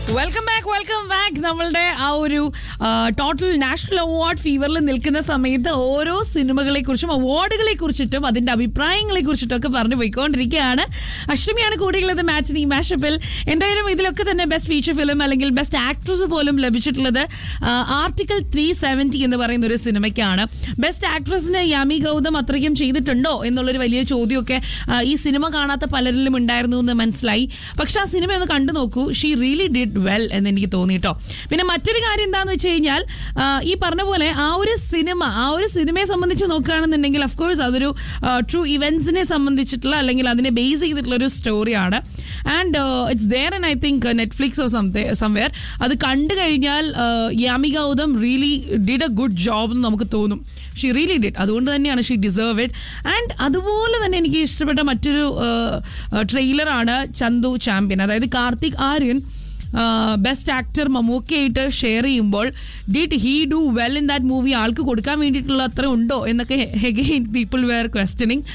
welcome back welcome back നമ്മളുടെ ആ ഒരു ടോട്ടൽ നാഷണൽ അവാർഡ് ഫീവറിൽ നിൽക്കുന്ന സമയത്ത് ഓരോ സിനിമകളെ കുറിച്ചും അവാർഡുകളെ കുറിച്ചിട്ടും അതിന്റെ അഭിപ്രായങ്ങളെ കുറിച്ചിട്ടും ഒക്കെ പറഞ്ഞു പോയിക്കൊണ്ടിരിക്കുകയാണ് അഷ്ടമിയാണ് കൂടെയുള്ളത് മാച്ചിന് ഈ മാഷപ്പിൽ എന്തായാലും ഇതിലൊക്കെ തന്നെ ബെസ്റ്റ് ഫീച്ചർ ഫിലിം അല്ലെങ്കിൽ ബെസ്റ്റ് ആക്ട്രസ് പോലും ലഭിച്ചിട്ടുള്ളത് ആർട്ടിക്കിൾ ത്രീ സെവൻറ്റി എന്ന് പറയുന്ന ഒരു സിനിമയ്ക്കാണ് ബെസ്റ്റ് ആക്ട്രസിന് യാമി ഗൗതം അത്രയ്ക്കും ചെയ്തിട്ടുണ്ടോ എന്നുള്ളൊരു വലിയ ചോദ്യമൊക്കെ ആ, ഈ സിനിമ കാണാത്ത പലരിലും ഉണ്ടായിരുന്നു എന്ന് മനസ്സിലായി പക്ഷെ ആ സിനിമ ഒന്ന് കണ്ടു നോക്കൂ ഷീ റിയലി ഡിഡ് വെൽ എന്ന് എനിക്ക് തോന്നിട്ടോ പിന്നെ മറ്റൊരു കാര്യം എന്താന്ന് വെച്ച് കഴിഞ്ഞാൽ ആ, ഈ പറഞ്ഞ പോലെ ആ ഒരു സിനിമ ആ ഒരു സിനിമയെ സംബന്ധിച്ച് നോക്കുകയാണെന്നുണ്ടെങ്കിൽ ഓഫ് കോഴ്സ് അതൊരു ട്രൂ ഇവന്റ്സിനെ സംബന്ധിച്ചിട്ടുള്ള അല്ലെങ്കിൽ അതിനെ ബേസ് ചെയ്തിട്ടുള്ള ഒരു സ്റ്റോറിയാണ് and it's there and I think Netflix or somewhere അത് കണ്ടു കഴിഞ്ഞാൽ Yami Gautam really did a good job എന്ന് നമുക്ക് തോന്നും ഷീ റിയലി ഡിഡ് അതുകൊണ്ട് തന്നെയാണ് ഷീ ഡിസേർവ് ഇറ്റ് ആൻഡ് അതുപോലെ തന്നെ എനിക്ക് ഇഷ്ടപ്പെട്ട മറ്റൊരു ട്രെയിലറാണ് ചന്തു ചാമ്പ്യൻ അതായത് കാർത്തിക് ആര്യൻ ബെസ്റ്റ് ആക്ടർ മമ്മൂക്കയായിട്ട് ഷെയർ ചെയ്യുമ്പോൾ did he do well in that movie ആൾക്ക് കൊടുക്കാൻ വേണ്ടിയിട്ടുള്ള അത്ര ഉണ്ടോ എന്നൊക്കെ ഹെഗെയിൻ പീപ്പിൾ വെയർ ക്വസ്റ്റനിങ്